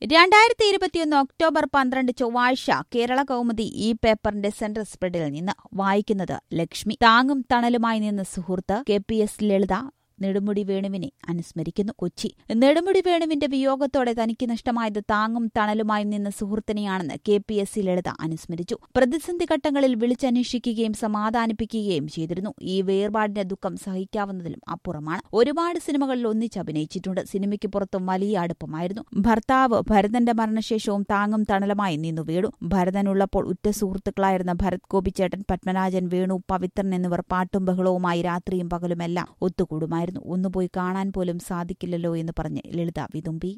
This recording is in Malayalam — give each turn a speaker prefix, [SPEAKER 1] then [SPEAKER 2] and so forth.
[SPEAKER 1] രണ്ടായിരത്തി ഇരുപത്തിയൊന്ന് ഒക്ടോബർ പന്ത്രണ്ട് ചൊവ്വാഴ്ച കേരള കൗമുദി ഈ പേപ്പറിന്റെ സെൻട്രൽ സ്പ്രെഡിൽ നിന്ന് വായിക്കുന്നത് ലക്ഷ്മി താങ്ങും തണലുമായി നിന്ന് സുഹൃത്ത് K P S Lalitha Nedumudi വേണുവിനെ അനുസ്മരിക്കുന്നു കൊച്ചി നെടുമുടി വേണുവിന്റെ വിയോഗത്തോടെ തനിക്ക് നഷ്ടമായത് താങ്ങും തണലുമായി നിന്ന സുഹൃത്തിനെയാണെന്ന് K P S C Lalitha അനുസ്മരിച്ചു പ്രതിസന്ധി ഘട്ടങ്ങളിൽ വിളിച്ചന്വേഷിക്കുകയും സമാധാനിപ്പിക്കുകയും ചെയ്തിരുന്നു ഈ വേർപാടിന്റെ ദുഃഖം സഹിക്കാവുന്നതിലും അപ്പുറമാണ് ഒരുപാട് സിനിമകളിൽ ഒന്നിച്ച് അഭിനയിച്ചിട്ടുണ്ട് സിനിമയ്ക്ക് പുറത്തും വലിയ അടുപ്പമായിരുന്നു ഭർത്താവ് ഭരതന്റെ മരണശേഷവും താങ്ങും തണലുമായി നിന്നു വീണു ഭരതനുള്ളപ്പോൾ ഉറ്റ സുഹൃത്തുക്കളായിരുന്ന ഭരത് ഗോപിച്ചേട്ടൻ പത്മരാജൻ വേണു പവിത്രൻ എന്നിവർ പാട്ടും ബഹളവുമായി രാത്രിയും പകലുമെല്ലാം ഒത്തുകൂടുമായിരുന്നു ഒന്നുപോയി കാണാൻ പോലും സാധിക്കില്ലല്ലോ എന്ന് പറഞ്ഞ് ലളിത വിതുമ്പി